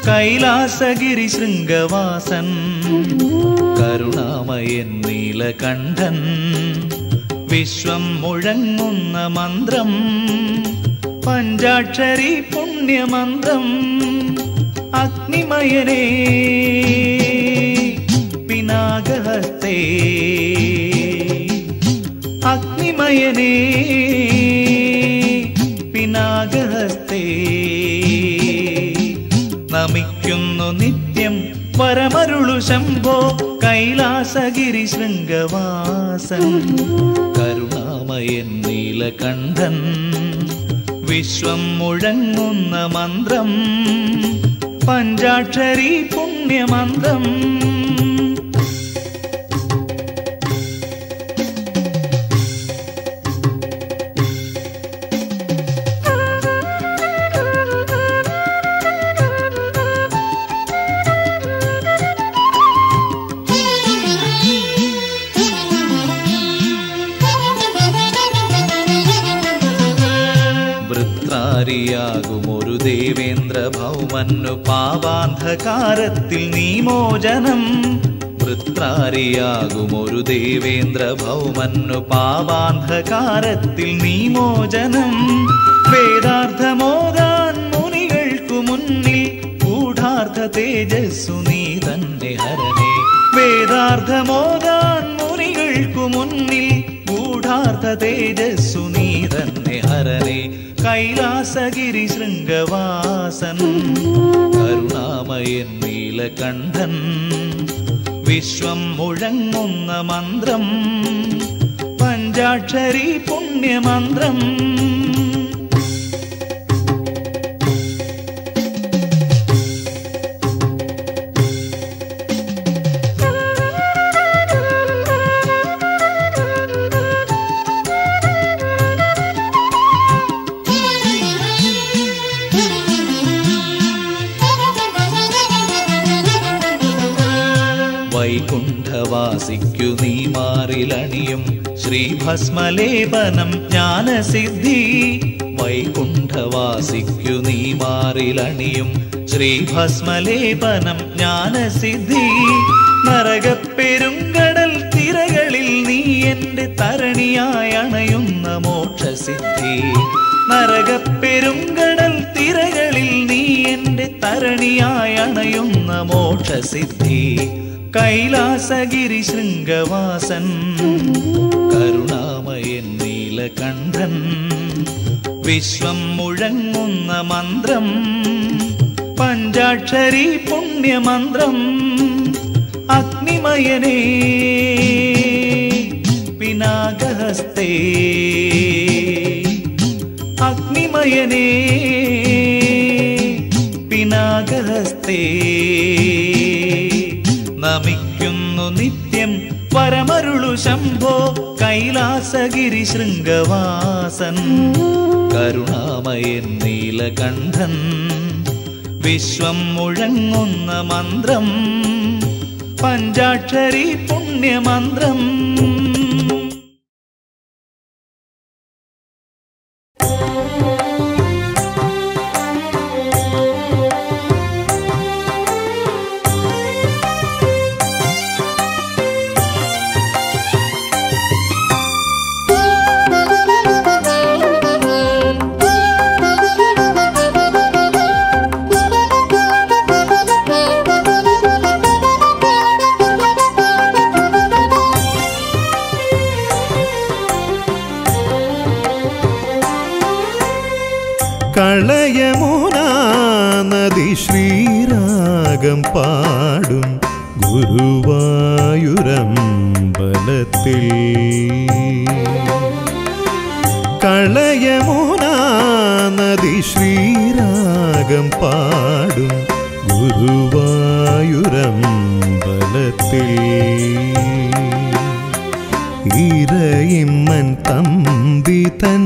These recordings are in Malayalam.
കൈലാസഗിരി ശൃംഗവാസൻ കരുണാമയൻ നീലകണ്ഠൻ വിശ്വം മുഴങ്ങുന്ന മന്ത്രം പഞ്ചാക്ഷരി പുണ്യമന്ത്രം അഗ്നിമയനേ പിനാകഹസ്തേ അഗ്നിമയനേ പിനാകഹസ്തേ നമിക്കുന്നു നിത്യം വരമരുളു ശംഭോ കൈലാസഗിരി ശൃംഗവാസൻ കരുണാമയൻ നീലകണ്ഠൻ വിശ്വം മുഴങ്ങുന്ന മന്ത്രം പഞ്ചാക്ഷരി പുണ്യമന്ത്രം വൃത്രാരിയാകും ഒരു ദേവേന്ദ്ര ഭൗമന്നു പാപാന്ധകാരത്തിൽ നീ മോചനം വൃത്രാരിയാകും ഒരു ദേവേന്ദ്ര ഭൗമന്നു പാപാന്ധകാരത്തിൽ നീ മോചനം വേദാർത്ഥമോദാൻ മുനികൾക്കു മുന്നിൽ ഗൂഢാർത്ഥ തേജസ്സു നീ തന്നെ ഹരണേ വേദാർത്ഥമോദാൻ മുനികൾക്കു മുന്നിൽ ഗൂഢാർത്ഥ തേജസ്സു നീ തന്നെ ഹരണേ കൈലാസഗിരി ശൃംഗവാസൻ കരുണാമയൻ നീലകണ്ഠൻ വിശ്വം മുഴങ്ങുന്ന മന്ത്രം പഞ്ചാക്ഷരി പുണ്യമന്ത്രം വൈകുണ്ഠവാസിക്കു നീ മാറിലണിയും ശ്രീഭസ്മലേപനം ജ്ഞാനസിദ്ധി വൈകുണ്ഠവാസിക്കു നീ മാറിലണിയും ശ്രീഭസ്മലേപനം ജ്ഞാനസിദ്ധി നരകപ്പെരുങ്കടൽ തിരകളിൽ നീ എന്റെ തരണിയായി അണയുന്ന മോക്ഷസിദ്ധി നരകപ്പെരുങ്കടൽ തിരകളിൽ നീ എന്റെ തരണിയായി അണയുന്ന മോക്ഷസിദ്ധി കൈലാസഗിരി ശൃംഗവാസൻ കരുണാമയൻ നീലകണ്ഠൻ വിശ്വം മുഴങ്ങുന്ന മന്ത്രം പഞ്ചാക്ഷരി പുണ്യമന്ത്രം അഗ്നിമയനേ പിനാകഹസ്തേ അഗ്നിമയനേ പിനാകഹസ്തേ നമിക്കുന്നു നിത്യം പരമരുളു ശംഭോ കൈലാസഗിരി ശൃംഗവാസൻ കരുണാമയൻ നീലകണ്ഠൻ വിശ്വം മുഴങ്ങുന്ന മന്ത്രം പഞ്ചാക്ഷരി പുണ്യമന്ത്രം കളയമുനാ നദി ശ്രീരാഗം പാടും ഗുരുവായൂരമ്പലത്തിൽ കളയമുനാ നദി ശ്രീരാഗം പാടും ഗുരുവായൂരമ്പലത്തിൽ ഇരയിമ്മൻ തമ്പി തൻ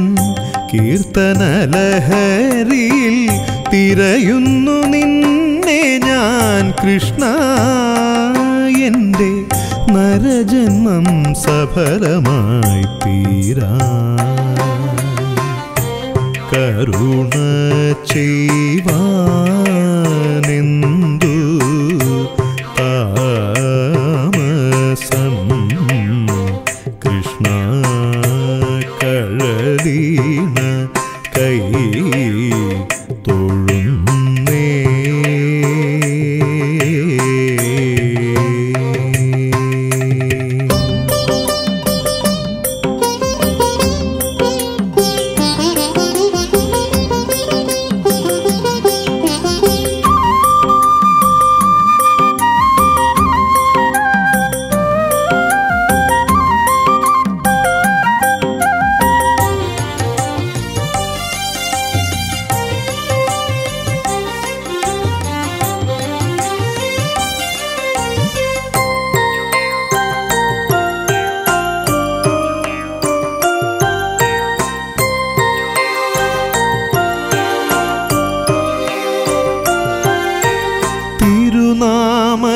കീർത്തനലഹരിയിൽ തിരയുന്നു നിന്നെ ഞാൻ കൃഷ്ണ എൻ്റെ നരജന്മം സഫലമായി തീരാ കരുണ ചെയ്വാനെന്നും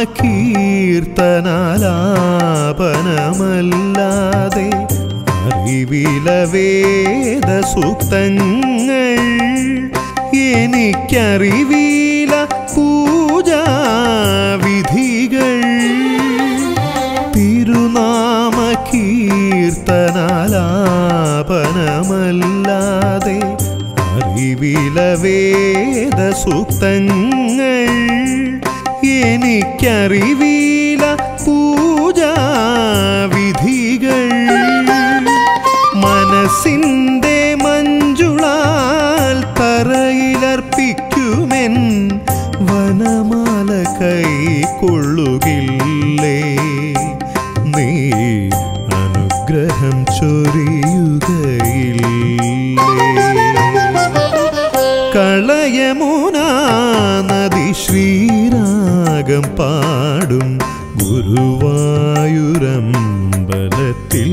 കീർത്തനാലാപനമല്ലാതെ അറിവില വേദ സൂക്തങ്ങൾ എനിക്കറിവില പൂജാവിധികൾ തിരുനാമ കീർത്തനാലാപനമല്ലാതെ അറിവില വേദ സൂക്തങ്ങൾ എനിക്കറിവില പൂജാവിധികൾ മനസ്സിൻ്റെ മഞ്ജുളാൽ തറയിലർപ്പിക്കുമെൻ വനമാല കൈക്കൊള്ളുകില്ലേ നീ അനുഗ്രഹം ചൊരിയുകയില്ലേ കളയമുന നദി ശ്രീരാഗം പാടും ഗുരുവായൂരമ്പലത്തിൽ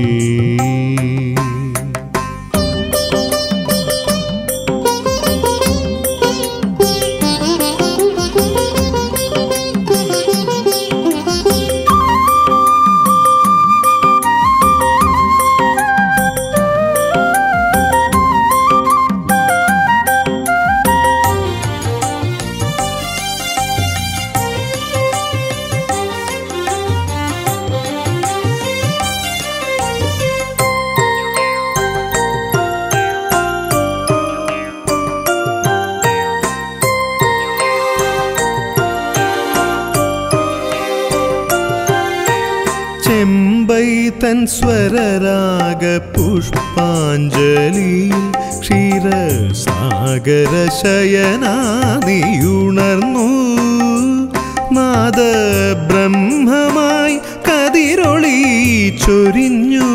ചെമ്പൈ തൻ സ്വരരാഗ പുഷ്പാഞ്ജലിയിൽ ക്ഷീരസാഗര ശയനാദിയുണർന്നു നാദ ബ്രഹ്മമായി കതിരൊളി ചൊരിഞ്ഞു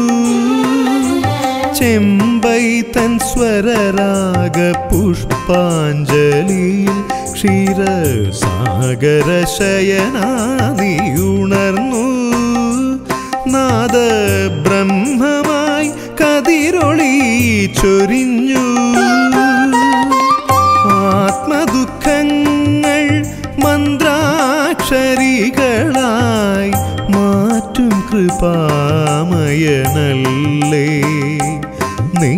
ചെമ്പൈ തൻ സ്വരരാഗ പുഷ്പാഞ്ജലിയിൽ ക്ഷീരസാഗര ശയനാദിയുണർന്നു നാദ ബ്രഹ്മമായി കതിരൊളി ചൊരിഞ്ഞു ആത്മദുഃഖങ്ങൾ മന്ത്രാക്ഷരികളായി മാറ്റും കൃപാമയനല്ലേ നീ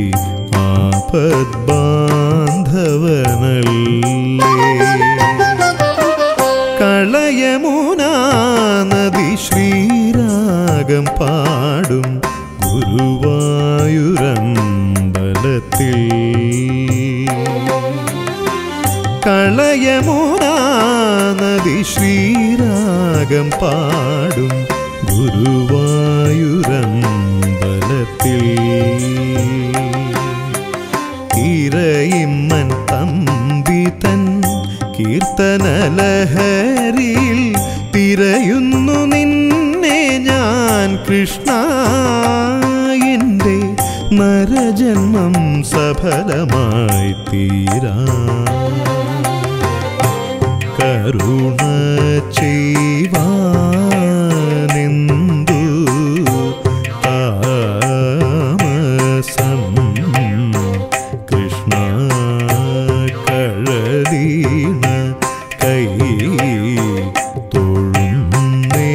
ആപദ്ബാന്ധവനല്ലേ കളയമുനാ നദി ശ്രീരാഗം പാടും ഗുരുവായൂരമ്പലത്തിൽ കളയമുനാ നദി ശ്രീരാഗം പാടും ഗുരുവായൂരമ്പലത്തിൽ ഇരയിമ്മൻ തമ്പി തൻ കീർത്തനലഹരിയിൽ തിരയുന്നു നിന്നെ ഞാൻ കൃഷ്ണ എൻ്റെ നരജന്മം സഫലമായി തീരാ കരുണ ചെയ്വാനെന്തു താമസം കൃഷ്ണ കഴലീണ കൈ തൊഴുന്നേ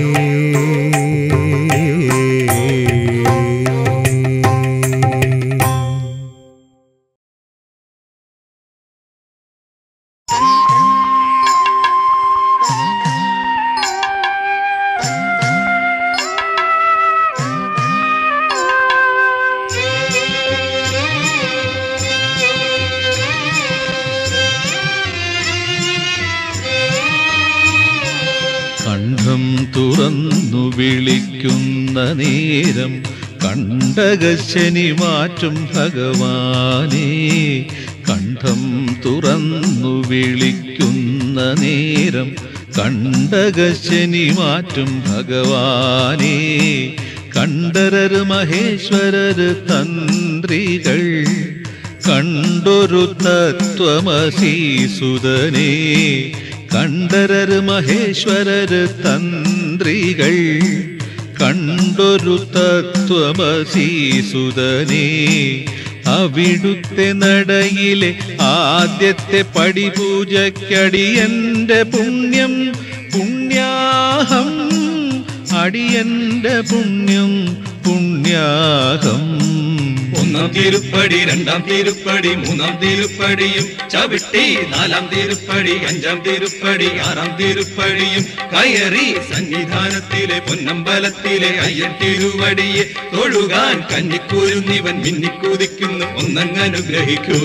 കണ്ഠം തുറന്നു വിളിക്കുന്ന നേരം കണ്ടകശനി മാറ്റും ഭഗവാനേ കണ്ഠം തുറന്നു വിളിക്കുന്ന നേരം കണ്ടകശനി മാറ്റും ഭഗവാനേ കണ്ടരര് മഹേശ്വരര് തന്ത്രികൾ കണ്ടൊരു തത്വമസീസുതനേ കണ്ടരര് മഹേശ്വരര് തന്ത്രികൾ കണ്ടൊരു തത്വമസീസുതനേ അവിടുത്തെ നടയിലെ ആദ്യത്തെ പടിപൂജയ്ക്കടിയന്റെ പുണ്യം പുണ്യാഹം അടിയന്റെ പുണ്യം പുണ്യാഹം ഒന്നാം തിരുപ്പടി രണ്ടാം തിരുപ്പടി മൂന്നാം തിരുപ്പടിയും ചവിട്ടി നാലാം തിരുപ്പടി അഞ്ചാം തിരുപ്പടി ആറാം തിരുപ്പടിയും കയറി സന്നിധാനത്തിലെ പൊന്നമ്പലത്തിലെ അയ്യൻ തിരുവടിയെ തൊഴുകാൻ കന്നിക്കുരുന്നിവൻ മിന്നിക്കുതിക്കുന്നു ഒന്നങ്ങനുഗ്രഹിക്കൂ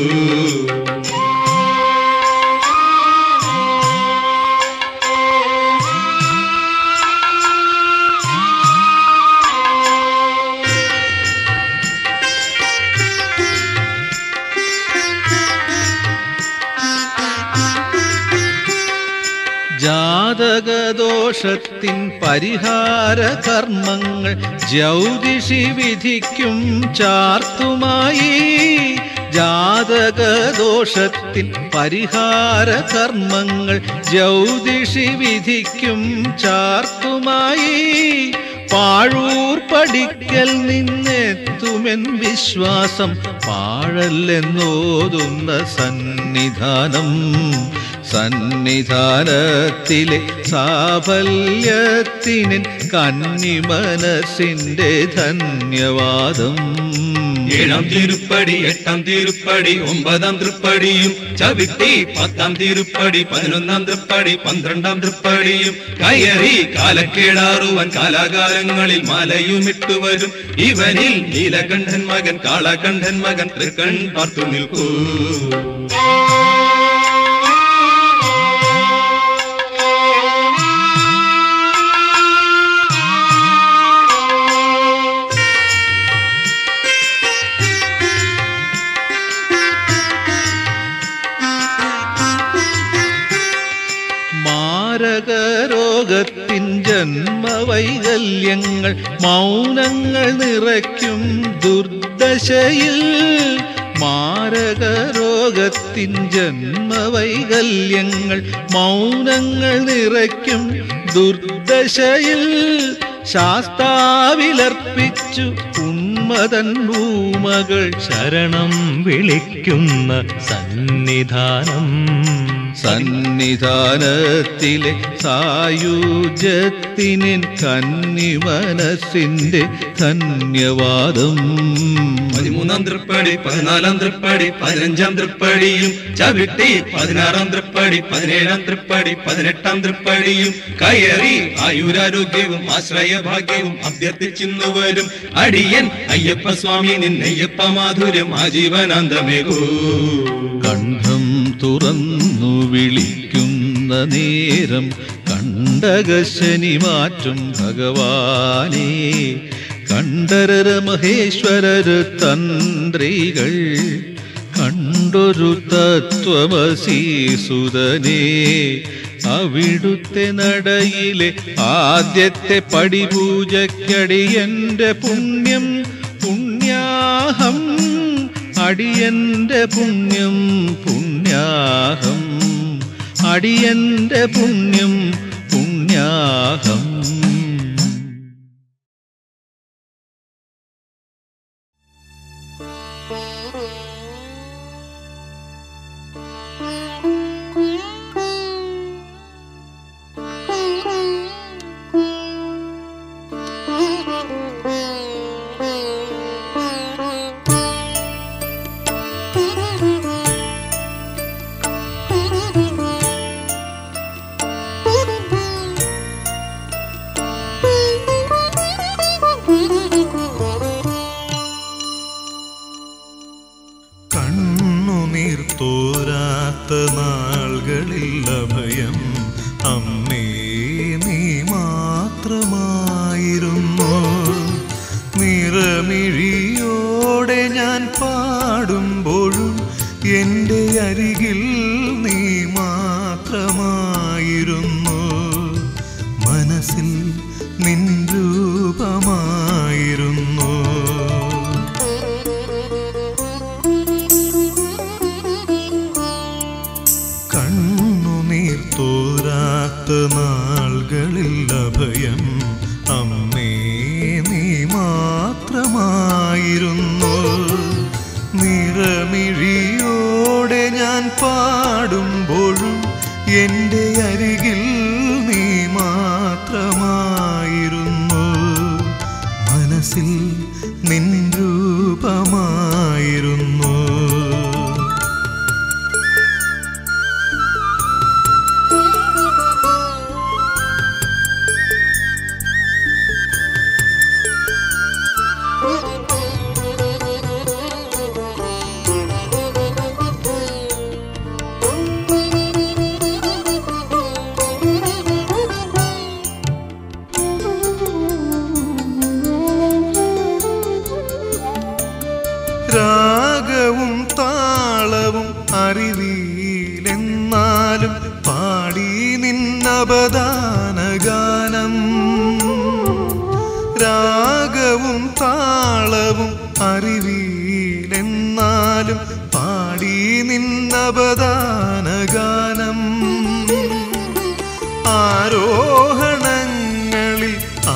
ജാതകദോഷത്തിൻ പരിഹാര കർമ്മങ്ങൾ ജ്യോതിഷി വിധിക്കും ചാർത്തുമായി ജാതകദോഷത്തിൻ പരിഹാര കർമ്മങ്ങൾ ജ്യോതിഷി വിധിക്കും ചാർത്തുമായി പാഴൂർ പടിക്കൽ നിന്നെത്തുമെൻ വിശ്വാസം പാഴല്ലെന്നോതുന്ന സന്നിധാനം സന്നിധാനത്തിലെ സാഫല്യത്തിനിൻ കന്നിമനസിന്റെ ധന്യവാദം ഏഴാം തിരുപ്പടി എട്ടാം തിരുപ്പടി ഒമ്പതാം തൃപ്പടിയും ചവിട്ടി പത്താം തിരുപ്പടി പതിനൊന്നാം തൃപ്പടി പന്ത്രണ്ടാം തൃപ്പടിയും കയറി കാലക്കേടാറുവാൻ കാലാകാലങ്ങളിൽ മാലയുമിട്ടു വരും ഇവനിൽ നീലകണ്ഠൻ മകൻ കാളകണ്ഠൻ മകൻ തൃക്കൺ പാർത്തു നിൽക്കൂ മാരകരോഗത്തിൻ ജന്മവൈകല്യങ്ങൾ മൗനങ്ങൾ നിറയ്ക്കും ദുർദശയിൽ മാരകരോഗത്തിൻ ജന്മവൈകല്യങ്ങൾ മൗനങ്ങൾ നിറയ്ക്കും ദുർദശയിൽ ശാസ്താവിലർപ്പിച്ചു ഉന്മതൻ ഭൂമകൾ ശരണം വിളിക്കുന്ന സന്നിധാനം സന്നിധാനത്തിലെ സായുജ്യത്തിനിൻ കന്നിമനസിന്റെ ധന്യവാദം പതിമൂന്നാം തൃപ്പടി പതിനാലാം തൃപ്പടി പതിനഞ്ചാം തൃപ്പടിയും ചവിട്ടി പതിനാറാം തൃപ്പടി പതിനേഴാം തൃപ്പടി പതിനെട്ടാം തൃപ്പടിയും കയറി ആയുരാരോഗ്യവും ആശ്രയഭാഗ്യവും അഭ്യർത്ഥിച്ചിന്നു വരും അടിയൻ അയ്യപ്പ സ്വാമി നിന്നയ്യപ്പ മാധുര്യം ആജീവനാന്തമേകൂ കണ്ഠം തുറന്നു വിളിക്കുന്ന നേരം കണ്ടകശനി മാറ്റും ഭഗവാനേ കണ്ടരര മഹേശ്വരര് തന്ത്രികൾ കണ്ടൊരു തത്വമസീസുതനേ അവിടുത്തെ നടയിലെ ആദ്യത്തെ പടിപൂജയ്ക്കടിയന്റെ പുണ്യം പുണ്യാഹം അടിയന്റെ പുണ്യം പുണ്യാഹം അടിയന്റെ പുണ്യം പുണ്യാഹം കണ്ണുനീർ തോരാത്ത നാളുകളിൽ അഭയം അമ്മേ നീ മാത്രമായിരുന്നു നിറമിഴിയോടെ ഞാൻ പാടുമ്പോഴും എൻ്റെ അരികിൽ നീ മാത്രമായിരുന്നു മനസ്സിൽ നിൻ രൂപമായിരുന്നു കണ്ണുനീർ തോരാത്ത നാളുകളിൽ അഭയം അമ്മേ നീ മാത്രമായിരുന്നു നിറമിഴിയോടെ ഞാൻ പാടുമ്പോഴും എൻ്റെ അരികിൽ നീ നിന്നപദാനഗാനം രാഗവും താളവും അറിവീലെന്നാലും പാടി നിന്നപദാനഗാനം ആരോഹണങ്ങളിൽ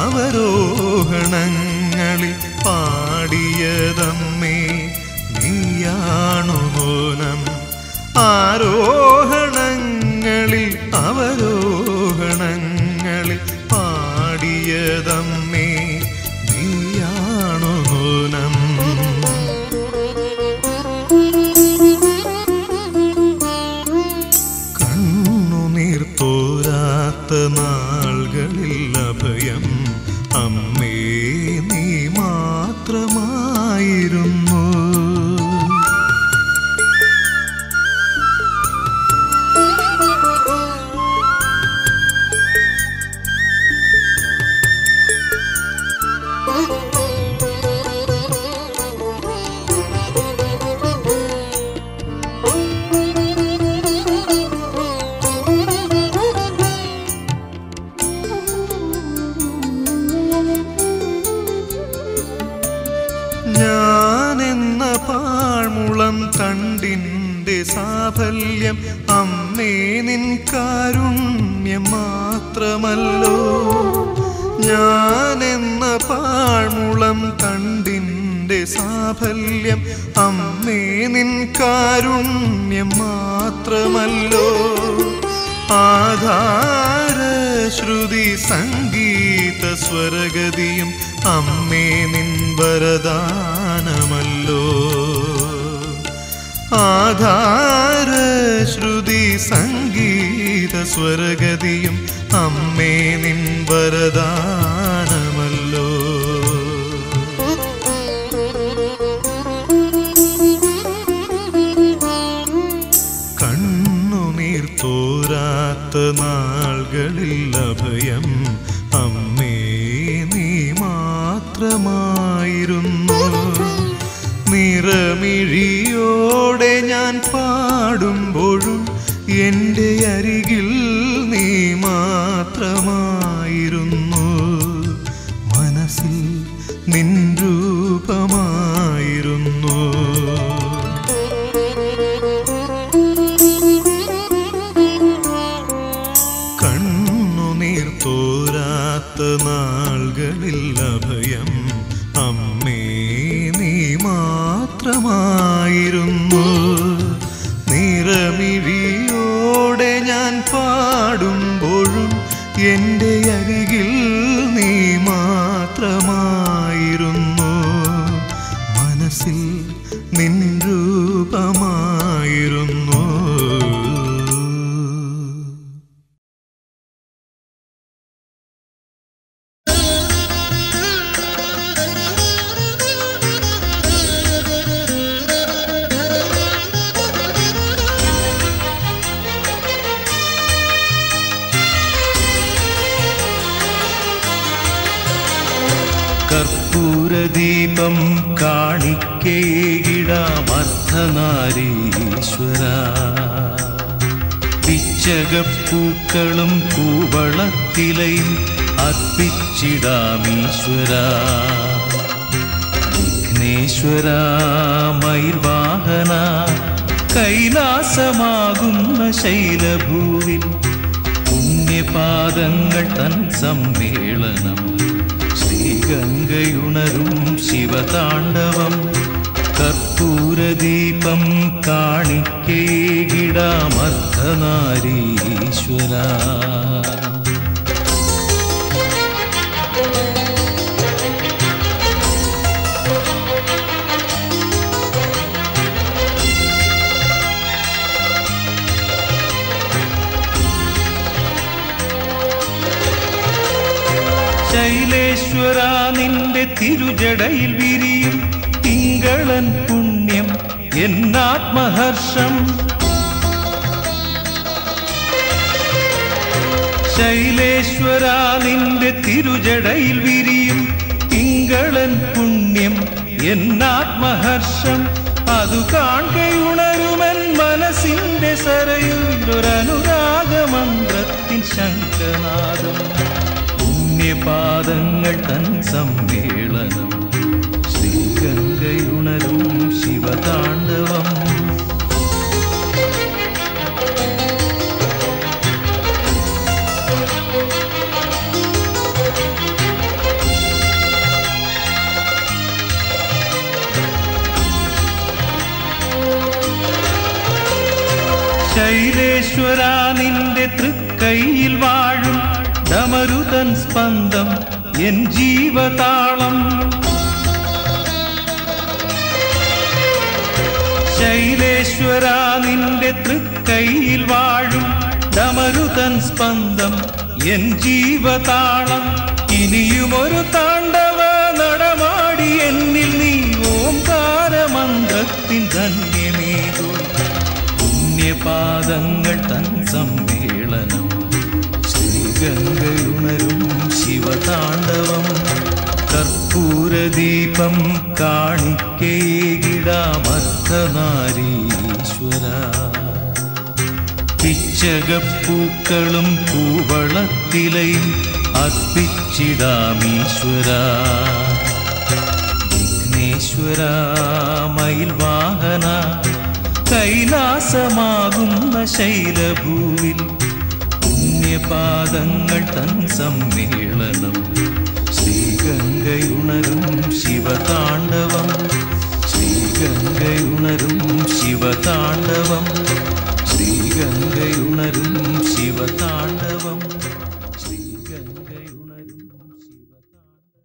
അവരോഹണങ്ങളിൽ പാടിയതമ്മേ നീയാണു മോനം ആരോഹണങ്ങളിൽ അവരോഹണങ്ങളിൽ പാടിയതമ്മേ നീയാണു മോനം കണ്ണുനീർ തോരാത്ത നാളുകളിൽ അഭയം അമ്മേ നീ മാത്രമായിരുന്നു ഞാനെന്ന പാഴ്മുളം തണ്ടിൻ്റെ സാഫല്യം അമ്മേ നിൻ കാരുണ്യം മാത്രമല്ലോ ഞാനെന്ന പാഴ്മുളം തണ്ടിൻ്റെ സാഫല്യം അമ്മേ നിൻ കാരുണ്യം മാത്രമല്ലോ ആധാര ശ്രുതി സംഗീത സ്വരഗതിയും അമ്മേ നിൻ വരദാനമല്ലോ ആധാര ശ്രുതി സംഗീത സ്വരഗതിയും അമ്മേ നിൻ വരദാനമല്ലോ കണ്ണുനീർ തോരാത്ത നാളുകളിൽ അഭയം അമ്മേ നീ മാത്രമായിരുന്നു നിറമിഴിയോടെ ഞാൻ പാടുമ്പോഴും എൻ്റെ അരികിൽ നീ മാത്രമായിരുന്നു മനസ്സിൽ നിൻ രൂപമായിരുന്നു കണ്ണുനീർ തോരാത്ത നാളുകളിൽ അഭയം അമ്മേ നീ മാത്രമായിരുന്നു നിറമിഴിയോടെ ഞാൻ പാടുമ്പോഴും എൻ്റെ അരികിൽ നീ മാത്രമായിരുന്നു മനസ്സിൽ നിൻ രൂപമായിരുന്നു കർപ്പൂരദീപം കാണിക്കേകിടാമർദ്ധനാരീശ്വര പിച്ചകപ്പൂക്കളും കൂവളത്തിലയും അർപ്പിച്ചിടാമീശ്വര വിഘ്നേശ്വര മയിൽവാഹന കൈലാസമാകുന്ന ശൈലഭൂവിൽ പുണ്യപാദങ്ങൾ തൻ സമ്മേളനം ശ്രീഗംഗയുണരും ശിവതാണ്ഡവം കർപ്പൂരദീപം കാണിക്കേകിടാമർദ്ധനാരീശ്വര ശൈലേശ്വര നിന്റെ തിരുജടയിൽ വിരിയും തിങ്കളൻ പുണ്യം എന്നാത്മഹർഷം ശൈലേശ്വര നിന്റെ തിരുജടയിൽ വിരിയും തിങ്കളൻ പുണ്യം എന്നാത്മഹർഷം അതു കാണുകയുണരുമൻ മനസ്സിന്റെ സരയുണ്ടൊരനുരാഗമന്ത്രത്തിൻ ശംഖനാദം പുണ്യപാദങ്ങൾ തൻ സമ്മേളനം ശ്രീഗംഗയുണരും ശിവതാണ്ഡവം ശൈലേശ്വര നിന്റെ തൃക്കൈയിൽ വാഴും ഡമരുതൻ സ്പന്ദം എൻ ജീവതാളം ശൈലേശ്വര നിന്റെ തൃക്കൈയിൽ വാഴും ഡമരുതൻ സ്പന്ദം എൻ ജീവതാളം ഇനിയുമൊരു താണ്ഡവ നടമാടി എന്നിൽ നീ ഓംകാരമന്ത്രത്തിൻ ധന്യമേകൂ പുണ്യപാദങ്ങൾ തൻ സമ്മേളനം ശ്രീഗംഗയുണരും ശിവതാണ്ഡവം കർപ്പൂരദീപം കാണിക്കേകിടാമർത്ഥനാരീശ്വര പിച്ചകപ്പൂക്കളും പൂവളത്തിലയും അർപ്പിച്ചിടാമീശ്വര വിഘ്നേശ്വര മയിൽ വാഹന കൈലാസമാകുന്ന ശൈലഭൂവിൽ പുണ്യപാദങ്ങൾ തൻ സമ്മേളനം ശ്രീഗംഗയുണരും ശിവതാണ്ഡവം ശ്രീഗംഗയുണരും ശിവതാണ്ഡവം ശ്രീഗംഗയുണരും ശിവതാണ്ഡവം ശ്രീഗംഗയുണരും ശിവതാണ്ഡവം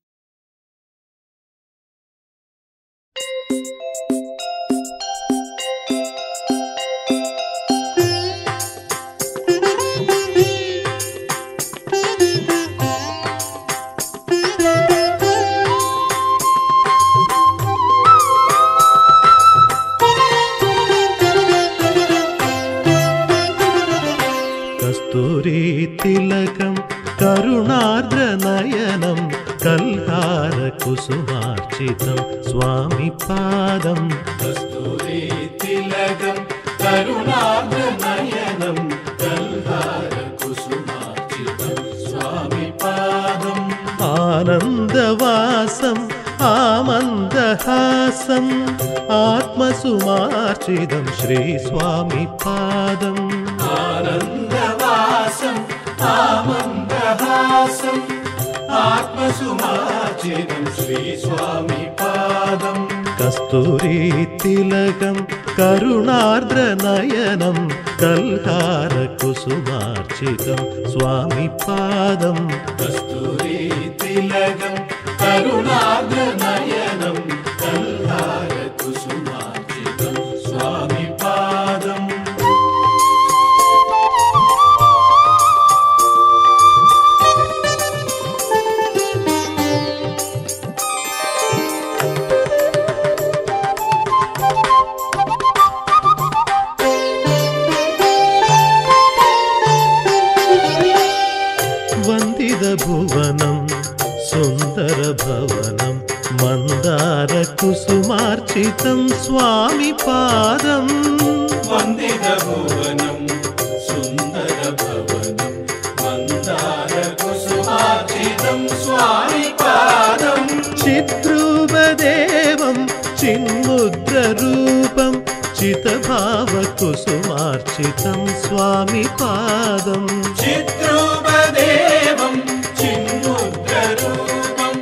കസ്തൂരി തിലകം കരുണാർദ്ര നയനം കൽഹാര കുസുമാർച്ചിതം സ്വാമി പാദം തിലകം കരുണാർദ്ര നയനം കൽഹാര കുസുമാർച്ചിതം സ്വാമി പാദം ആനന്ദവാസം ആമന്ദഹാസം ആത്മസുമാർച്ചിതം ശ്രീ സ്വാമി പാദം ആനന്ദവാസം ആമന്ദഹാസം ആത്മസുമാർച്ചിതം ശ്രീ സ്വാമി പാദം കസ്തൂരി തിലകം കരുണാർദ്ര നയനം കൽഹാര കുസുമാർച്ചിതം സ്വാമി പാദം കസ്തൂരി തിലകം കരുണാർദ്ര നയനം കൽഹാര കുസുമാർച്ചിതം സ്വാമി പാദം വന്ദിത ഭുവനം സുന്ദര ഭവനം മന്ദാര കുസുമാർച്ചിതം സ്വാമി പാദം വന്ദിതഭുവനം സുന്ദരഭവനം മന്ദാരകുസുമാർച്ചിതം സ്വാമി പാദം ചിത്രൂപദേവം ചിന്മുദ്രരൂപം ചിതഭാവ കുസുമാർച്ചിതം സ്വാമി പാദം ചിത്രൂപദേവം ചിന്മുദ്രരൂപം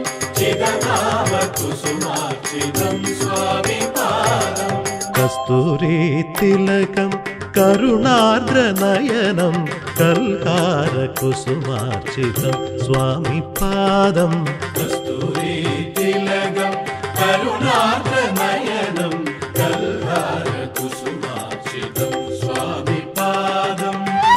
ചിതഭാവകുസുമാർച്ചിതം സ്വാമി പാദം കസ്തൂരി തിലകം കരുണാർദ്ര നയനം കൽഹാര കുസുമാർച്ചിതം സ്വാമി പാദം കസ്തൂരി തിലകം കരുണാർദ്ര നയനം കൽഹാര കുസുമാർച്ചിതം സ്വാമി പാദം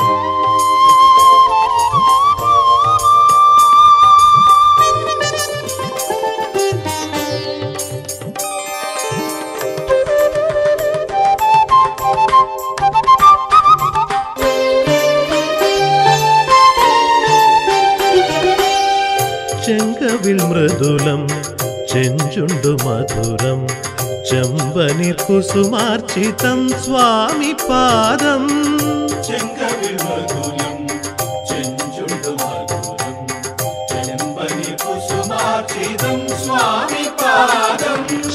ചെങ്കവിൽ മൃദുലം ചെഞ്ചുണ്ടു മധുരം ചെമ്പനിർ കുസുമാർച്ചിതം സ്വാമി പാദം ചെങ്കവിൽ മൃദുലം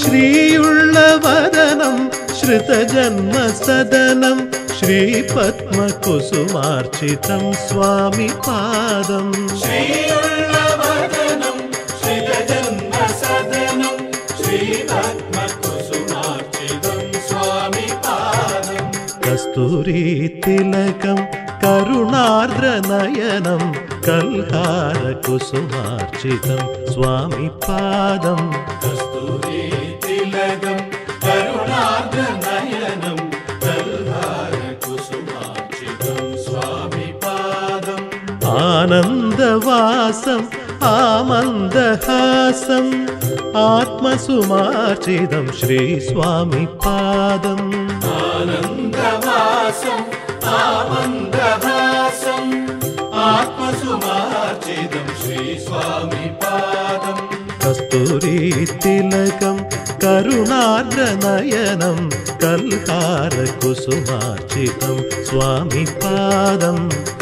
ശ്രീയുള്ള വദനം ശ്രുതജന്മസദനം ശ്രീപത്മകുസുമാർച്ചിതം സ്വാമി പാദം ശ്രീയുള്ളവദനം ശ്രിതജന്മസദനം ശ്രീപത്മകുസുമാർച്ചിതം സ്വാമി പാദം കസ്തൂരി തിലകം കരുണാർദ്രനയനം കൽഹാര കുസുമാർച്ചിതം സ്വാമി പാദം കസ്തൂരി തിലകം കരുണാർദ്രനയനം കൽഹാര കുസുമാർച്ചിതം സ്വാമി പാദം ആനന്ദവാസം ആമന്ദഹാസം ആത്മസുമാർച്ചിതം ശ്രീ സ്വാമി പാദം ആനന്ദവാസം ആമന്ദഹാസം ആത്മസുമാർച്ചിതം ശ്രീ സ്വാമി പാദം കസ്തൂരി തിലകം കരുണാർദ്രനയനം കൽഹാര കുസുമാർച്ചിതം സ്വാമി പാദം